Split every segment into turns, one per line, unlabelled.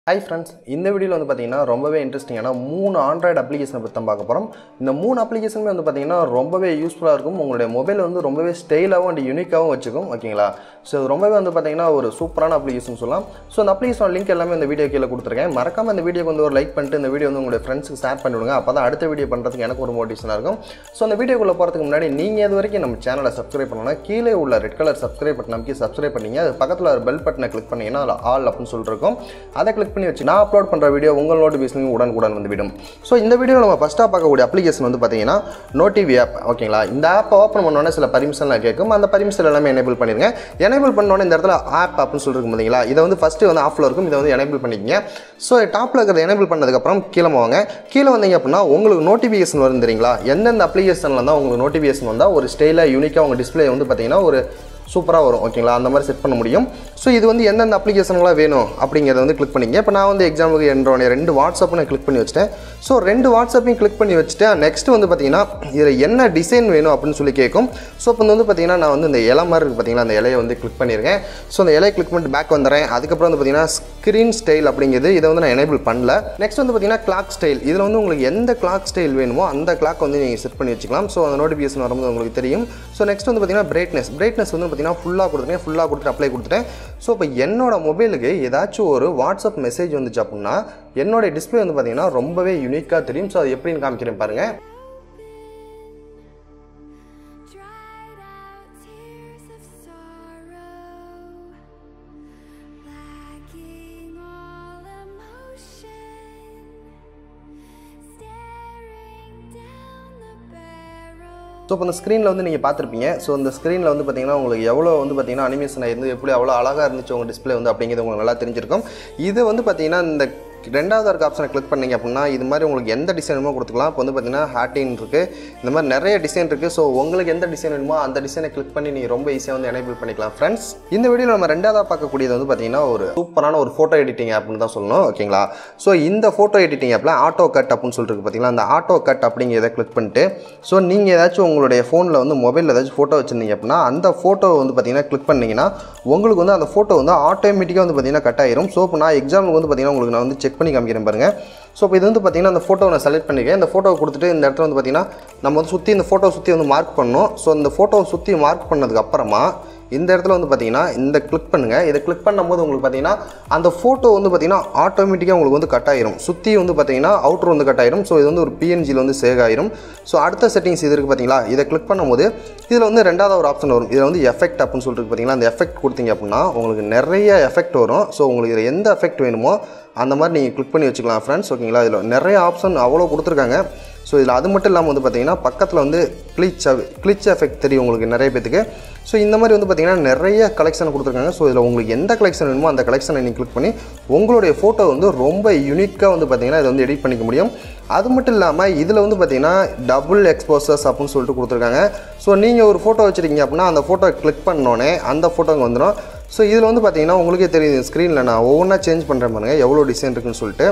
Hi friends இந்த வீடியோவில் வந்து பார்த்தீங்கன்னா ரொம்பவே இன்ட்ரெஸ்டிங்கான மூணு ஆண்ட்ராய்டு அப்ளிகேஷனை பற்றி தான் பார்க்க போகிறோம் இந்த மூணு அப்ளிகேஷனுமே வந்து பார்த்தீங்கன்னா ரொம்பவே யூஸ்ஃபுல்லாக இருக்கும் உங்களுடைய மொபைல் வந்து ரொம்பவே ஸ்டைலாகவும் அண்ட் யூனிக்காகவும் வச்சுக்கும் ஓகேங்களா ஸோ இது ரொம்பவே வந்து பார்த்தீங்கன்னா ஒரு சூப்பரான அப்ளிகேஷன் சொல்லலாம் ஸோ அந்த அப்ளிகேஷன் லிங்க் எல்லாமே இந்த வீடியோ கீழே கொடுத்துருக்கேன் மறக்காம இந்த வீடியோக்கு வந்து ஒரு லைக் பண்ணிட்டு இந்த வீடியோ வந்து உங்களுடைய ஃப்ரெண்ட்ஸுக்கு ஷேர் பண்ணிவிடுங்க அப்போ தான் அடுத்த வீடியோ பண்ணுறதுக்கு எனக்கு ஒரு மோட்டிவேஷனாக இருக்கும் ஸோ அந்த வீடியோக்குள்ளே போகிறதுக்கு முன்னாடி நீங்கள் இது வரைக்கும் நம்ம சேனலை சப்ஸ்கிரைப் பண்ணணும்னா கீழே உள்ள ரெட் கலர் சப்ஸ்கிரைப் பட்டன் அமைக்கி சப்ஸ்கிரைப் பண்ணீங்க அது பக்கத்தில் ஒரு பெல் பட்டனை கிளிக் பண்ணீங்கன்னா அதில் ஆல் அப்படின்னு சொல்லிட்டு இருக்கும் அதை கிளிக் பண்ணி வச்சு நான் அப்லோட் பண்ணுற வீடியோ உங்கள் நோட்டிஃபிகேஷன் உடனுக்குடன் வந்துவிடும் ஸோ இந்த வீடியோவில் நம்ம ஃபஸ்ட்டாக பார்க்கக்கூடிய அப்ளிகேஷன் வந்து பார்த்தீங்கன்னா நோட்டிவி ஆப் ஓகேங்களா இந்த ஆப்பை ஓப்பன் பண்ணோன்னே சில பர்மிஷன்லாம் கேட்கும் அந்த பர்மிஷன் எல்லாமே எனேபிள் பண்ணிருங்க எனேபிள் பண்ணோன்னே இந்த இடத்துல ஆப் அப்படின்னு சொல்லிருக்கு பார்த்தீங்களா இதை வந்து ஃபஸ்ட்டு வந்து ஆஃபில் இருக்கும் இதை வந்து எனேபிள் பண்ணிக்கங்க ஸோ டாப்பில் இருக்கிறத எனேபிள் பண்ணதுக்கப்புறம் கீழே வாங்க கீழே வந்தீங்க அப்படின்னா உங்களுக்கு நோட்டிஃபிகேஷன் வரும் தெரியுங்களா எந்தெந்த அப்ளிகேஷனில் தான் உங்களுக்கு நோட்டிஃபிகேஷன் வந்தால் ஒரு ஸ்டைலாக யூனிக்காக உங்கள் டிஸ்பிளே வந்து பார்த்தீங்கன்னா ஒரு சூப்பராக வரும் ஓகேங்களா அந்த மாதிரி செட் பண்ண முடியும் ஸோ இது வந்து எந்தெந்த அப்ளிகேஷன்லாம் வேணும் அப்படிங்கிறத வந்து கிளிக் பண்ணிங்க இப்போ நான் வந்து எக்ஸாம்பிளுக்கு என்னோட ரெண்டு வாட்ஸ்அப் நான் கிளிக் பண்ணி வச்சிட்டேன் ஸோ ரெண்டு வாட்ஸ்அப்பையும் கிளிக் பண்ணி வச்சுட்டேன் நெக்ஸ்ட் வந்து பார்த்தீங்கன்னா இதில் என்ன டிசைன் வேணும் அப்படின்னு சொல்லி கேட்கும் ஸோ இப்போ வந்து பார்த்தீங்கன்னா நான் வந்து இந்த இலை மாதிரி இருக்குது பார்த்தீங்களா அந்த இலையை வந்து கிளிக் பண்ணியிருக்கேன் ஸோ அந்த இலையை கிளிக் பண்ணிட்டு பேக் வந்துடுறேன் அதுக்கப்புறம் வந்து பார்த்தீங்கன்னா ஸ்க்ரீன் ஸ்டைல் அப்படிங்கிறது இதை வந்து நான் எனேபிள் பண்ணல நெக்ஸ்ட் வந்து பார்த்தீங்கன்னா கிளாக் ஸ்டைல் இதில் வந்து உங்களுக்கு எந்த கிளாக் ஸ்டைல் வேணுமோ அந்த கிளாக் வந்து நீங்கள் செட் பண்ணி வச்சுக்கலாம் ஸோ அந்த நோட்டிஃபிகேஷன் வரும்போது உங்களுக்கு தெரியும் ஸோ நெக்ஸ்ட் வந்து பார்த்தீங்கன்னா பிரைட்னஸ் பிரைட்னஸ் வந்து பார்த்தீங்கன்னா ஃபுல்லாக கொடுத்துட்டேன் ஃபுல்லாக கொடுத்துட்டு அப்ளை கொடுத்துட்டேன் ஸோ இப்போ என்னோட மொபைலுக்கு ஏதாச்சும் ஒரு வாட்ஸ்அப் மெசேஜ் வந்துச்சு அப்படின்னா என்னோட டிஸ்பிளே வந்து பார்த்தீங்கன்னா ரொம்பவே யூனிக்காக தெரியும் ஸோ அது எப்படின்னு காமிக்கிறேன் பாருங்கள்
Dried out tears of sorrow, lacking all emotion, staring down the barrel.
So இப்போ இந்த ஸ்க்ரீனில் வந்து நீங்கள் பார்த்துருப்பீங்க ஸோ இந்த ஸ்க்ரீனில் வந்து பார்த்தீங்கன்னா உங்களுக்கு எவ்வளோ வந்து பார்த்தீங்கன்னா அனிமேஷன் ஆயிருந்து எப்படி அவ்வளோ அழகாக இருந்துச்சு உங்கள் டிஸ்பிளே வந்து அப்படிங்கிறது உங்களுக்கு நல்லா தெரிஞ்சிருக்கும் இது வந்து பார்த்தீங்கன்னா இந்த ரெண்டாவது இருக்க ஆப்ஷனை கிளிக் பண்ணீங்க அப்படின்னா இது மாதிரி உங்களுக்கு எந்த டிசைன் வேணுமோ கொடுத்துக்கலாம் இப்போ வந்து பார்த்தீங்கன்னா ஹேட்டின் இருக்குது இந்த மாதிரி நிறைய டிசைன் இருக்குது ஸோ உங்களுக்கு எந்த டிசைன் வேணுமோ அந்த டிசைனை கிளிக் பண்ணி நீங்கள் ரொம்ப ஈஸியாக வந்து எனேபிள் பண்ணிக்கலாம் ஃப்ரெண்ட்ஸ் இந்த வீடியோவில் நம்ம ரெண்டாவதாக பார்க்கக்கூடியது வந்து பார்த்தீங்கன்னா ஒரு சூப்பரான ஒரு ஃபோட்டோ எடிட்டிங் ஆப்னு தான் சொல்லணும் ஓகேங்களா ஸோ இந்த ஃபோட்டோ எடிட்டிங் ஆப்பில் ஆட்டோ கட் அப்படின்னு சொல்லிட்டு இருக்கு பார்த்தீங்களா அந்த ஆட்டோ கட் அப்படிங்கிறத கிளிக் பண்ணிட்டு ஸோ நீங்கள் ஏதாச்சும் உங்களுடைய ஃபோனில் வந்து மொபைலில் ஏதாச்சும் ஃபோட்டோ வச்சுருந்தீங்க அப்படின்னா அந்த ஃபோட்டோ வந்து பார்த்தீங்கன்னா கிளிக் பண்ணீங்கன்னா உங்களுக்கு வந்து அந்த ஃபோட்டோ வந்து ஆட்டோமேட்டிக்காக வந்து பார்த்தீங்கன்னா கட் ஆயிரும் ஸோ இப்போ நான் எக்ஸாம்பிளுக்கு வந்து பார்த்தீங்கன்னா உங்களுக்கு நான் வந்து செக் பண்ணி காமிக்கிறேன் பாருங்கள் ஸோ இப்போ இது வந்து பார்த்தீங்கன்னா அந்த ஃபோட்டோ நான் செலக்ட் பண்ணிக்கிறேன் இந்த ஃபோட்டோ கொடுத்துட்டு இந்த இடத்துல வந்து பார்த்தீங்கன்னா நம்ம வந்து சுற்றி இந்த ஃபோட்டோ சுற்றி வந்து மார்க் பண்ணணும் ஸோ இந்த ஃபோட்டோவை சுற்றி மார்க் பண்ணதுக்கு அப்புறமா இந்த இடத்துல வந்து பார்த்தீங்கன்னா இந்த கிளிக் பண்ணுங்கள் இதை கிளிக் பண்ணும்போது உங்களுக்கு பார்த்தீங்கன்னா அந்த ஃபோட்டோ வந்து பார்த்தீங்கன்னா ஆட்டோமேட்டிக்காக உங்களுக்கு வந்து கட் ஆயிரும் சுற்றி வந்து பார்த்தீங்கன்னா அவுட்ரு வந்து கட் ஆயிரும் ஸோ இது வந்து ஒரு பிஎன்ஜியில் வந்து சேவ் ஆயிரும் ஸோ அடுத்த செட்டிங்ஸ் இது இருக்குது பார்த்தீங்களா இதை கிளிக் பண்ணும்போது இதில் வந்து ரெண்டாவது ஒரு ஆப்ஷன் வரும் இதில் வந்து எஃபெக்ட் அப்படின்னு சொல்லிட்டு பார்த்தீங்களா அந்த எஃபெக்ட் கொடுத்தீங்க அப்படின்னா உங்களுக்கு நிறைய எஃபெக்ட் வரும் ஸோ உங்களுக்கு இதில் எந்த எஃபெக்ட் வேணுமோ அந்த மாதிரி நீங்கள் கிளிக் பண்ணி வச்சுக்கலாம் ஃப்ரெண்ட்ஸ் ஓகேங்களா இதில் நிறைய ஆப்ஷன் அவ்வளோ கொடுத்துருக்காங்க ஸோ இதில் அது மட்டும் இல்லாமல் வந்து பார்த்தீங்கன்னா பக்கத்தில் வந்து கிளிச் கிளிச் எஃபெக்ட் தெரியும் உங்களுக்கு நிறைய பேத்துக்கு ஸோ இந்த மாதிரி வந்து பார்த்தீங்கன்னா நிறைய கலெக்ஷன் கொடுத்துருக்காங்க ஸோ இதில் உங்களுக்கு எந்த கலெக்ஷன் வேணுமோ அந்த கலெக்ஷனை நீங்கள் கிளிக் பண்ணி உங்களுடைய ஃபோட்டோ வந்து ரொம்ப யூனிக்காக வந்து பார்த்தீங்கன்னா இதை வந்து எடிட் பண்ணிக்க முடியும் அது மட்டும் இல்லாமல் இதில் வந்து பார்த்தீங்கன்னா டபுள் எக்ஸ்போசர்ஸ் அப்படின்னு சொல்லிட்டு கொடுத்துருக்காங்க ஸோ நீங்கள் ஒரு ஃபோட்டோ வச்சுருக்கீங்க அப்படின்னா அந்த ஃபோட்டோ கிளிக் பண்ணோன்னே அந்த ஃபோட்டோங்க வந்துடும் ஸோ இதில் வந்து பார்த்தீங்கன்னா உங்களுக்கே தெரியுது ஸ்க்ரீனில் நான் ஒவ்வொன்றா சேஞ்ச் பண்ணுறேன் பாருங்க எவ்வளோ டிசைன் இருக்குன்னு சொல்லிட்டு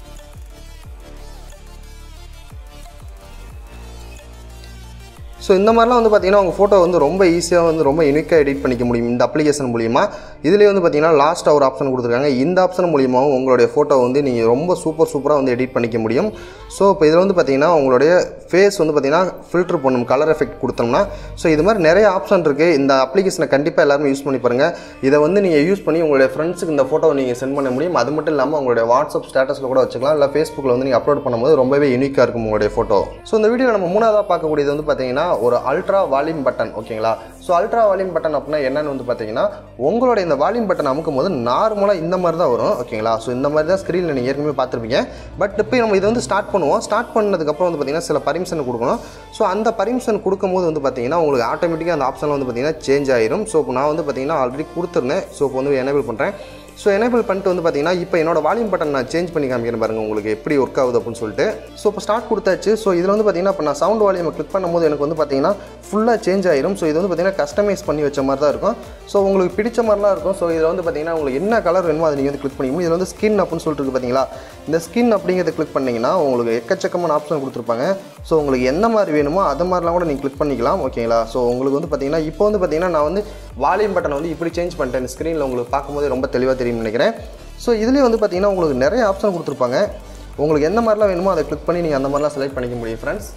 ஸோ இந்த மாதிரிலாம் வந்து பார்த்தீங்கன்னா உங்கள் ஃபோட்டோ வந்து ரொம்ப ஈஸியாக வந்து ரொம்ப யூனிக்காக எடிட் பண்ணிக்க முடியும் இந்த அப்ளிகேஷன் மூலிமா இதுலேயே வந்து பார்த்தீங்கன்னா லாஸ்ட்டாக ஒரு ஆப்ஷன் கொடுத்துருக்காங்க இந்த ஆப்ஷன் மூலியமாகவும் உங்களுடைய ஃபோட்டோ வந்து நீங்கள் ரொம்ப சூப்பர் சூப்பராக வந்து எடிட் பண்ணிக்க முடியும் ஸோ இப்போ இதில் வந்து பார்த்தீங்கன்னா உங்களுடைய ஃபேஸ் வந்து பார்த்தீங்கன்னா ஃபில்டர் பண்ணணும் கலர் எஃபெக்ட் கொடுத்தோம்னா ஸோ இது மாதிரி நிறைய ஆப்ஷன் இருக்குது இந்த அப்ளிகேஷனை கண்டிப்பாக எல்லாருமே யூஸ் பண்ணி பாருங்கள் இதை வந்து நீங்கள் யூஸ் பண்ணி உங்களுடைய ஃப்ரெண்ட்ஸுக்கு இந்த ஃபோட்டோவை நீங்கள் சென்ட் பண்ண முடியும் அது மட்டும் இல்லாமல் உங்களுடைய வாட்ஸ்அப் ஸ்டேட்டஸில் கூட வச்சுக்கலாம் இல்லை ஃபேஸ்புக்கில் வந்து நீங்கள் அப்லோட் பண்ணும்போது ரொம்பவே யூனிக்காக இருக்கும் உங்களுடைய ஃபோட்டோ ஸோ இந்த வீடியோ நம்ம மூணாவதாக பார்க்கக்கூடியது வந்து பார்த்தீங்கன்னா ஒரு அல்ட்ரா வால்யூம் பட்டன் ஓகேங்களா ஸோ அல்ட்ரா வால்யூம் பட்டன் அப்படின்னா என்னன்னு வந்து பார்த்தீங்கன்னா உங்களோட இந்த வால்யூம் பட்டன் அமுக்கும் போது நார்மலாக இந்த மாதிரி தான் வரும் ஓகேங்களா ஸோ இந்த மாதிரி தான் ஸ்க்ரீனில் நீங்கள் ஏற்கனவே பார்த்துருப்பீங்க பட் இப்போ நம்ம இதை வந்து ஸ்டார்ட் பண்ணுவோம் ஸ்டார்ட் பண்ணதுக்கப்புறம் வந்து பார்த்தீங்கன்னா சில பர்மிஷன் கொடுக்கணும் ஸோ அந்த பர்மிஷன் கொடுக்கும்போது வந்து பார்த்தீங்கன்னா உங்களுக்கு ஆட்டோமேட்டிக்காக அந்த ஆப்ஷன் வந்து பார்த்தீங்கன்னா சேஞ்ச் ஆயிரும் ஸோ இப்போ நான் வந்து பார்த்தீங்கன்னா ஆல்ரெடி கொடுத்துருந்தேன் ஸோ இப்போ வந்து எனேபிள் பண்ணுறேன் ஸோ எனேபிள் பண்ணிட்டு வந்து பார்த்தீங்கன்னா இப்போ என்னோட வால்யூம் பட்டன் நான் சேஞ்ச் பண்ணி காமிக்கிறேன் பாருங்க உங்களுக்கு எப்படி ஒர்க் ஆகுது அப்படின்னு சொல்லிட்டு ஸோ இப்போ ஸ்டார்ட் கொடுத்தாச்சு ஸோ இதில் வந்து பார்த்தீங்கன்னா இப்போ நான் சவுண்ட் வால்யூமை கிளிக் பண்ணும்போது எனக்கு வந்து பார்த்தீங்கன்னா ஃபுல்லாக சேஞ்ச் ஆயிரும் ஸோ இது வந்து பார்த்தீங்கன்னா கஸ்டமைஸ் பண்ணி வச்ச மாதிரி தான் இருக்கும் ஸோ உங்களுக்கு பிடிச்ச மாதிரிலாம் இருக்கும் ஸோ இதில் வந்து பார்த்தீங்கன்னா உங்களுக்கு என்ன கலர் வேணுமோ அதை நீங்கள் வந்து கிளிக் பண்ணிக்கணும் இதில் வந்து ஸ்கின் அப்படின்னு சொல்லிட்டு இருக்கு பார்த்தீங்களா இந்த ஸ்கின் அப்படிங்கிறத கிளிக் பண்ணிங்கன்னா உங்களுக்கு எக்கச்சக்கமான ஆப்ஷன் கொடுத்துருப்பாங்க ஸோ உங்களுக்கு எந்த மாதிரி வேணுமோ அது மாதிரிலாம் கூட நீங்கள் கிளிக் பண்ணிக்கலாம் ஓகேங்களா ஸோ உங்களுக்கு வந்து பார்த்தீங்கன்னா இப்போ வந்து பார்த்தீங்கன்னா நான் வந்து வால்யூம் பட்டன் வந்து இப்படி சேஞ்ச் பண்ணிட்டேன் ஸ்க்ரீனில் உங்களுக்கு பார்க்கும்போது ரொம்ப தெளிவாக தெரியும்னு நினைக்கிறேன் ஸோ இதுலேயே வந்து பார்த்தீங்கன்னா உங்களுக்கு நிறைய ஆப்ஷன் கொடுத்துருப்பாங்க உங்களுக்கு எந்த மாதிரிலாம் வேணுமோ அதை கிளிக் பண்ணி நீங்கள் அந்த மாதிரிலாம் செலக்ட் பண்ணிக்க முடியும் ஃப்ரெண்ட்ஸ்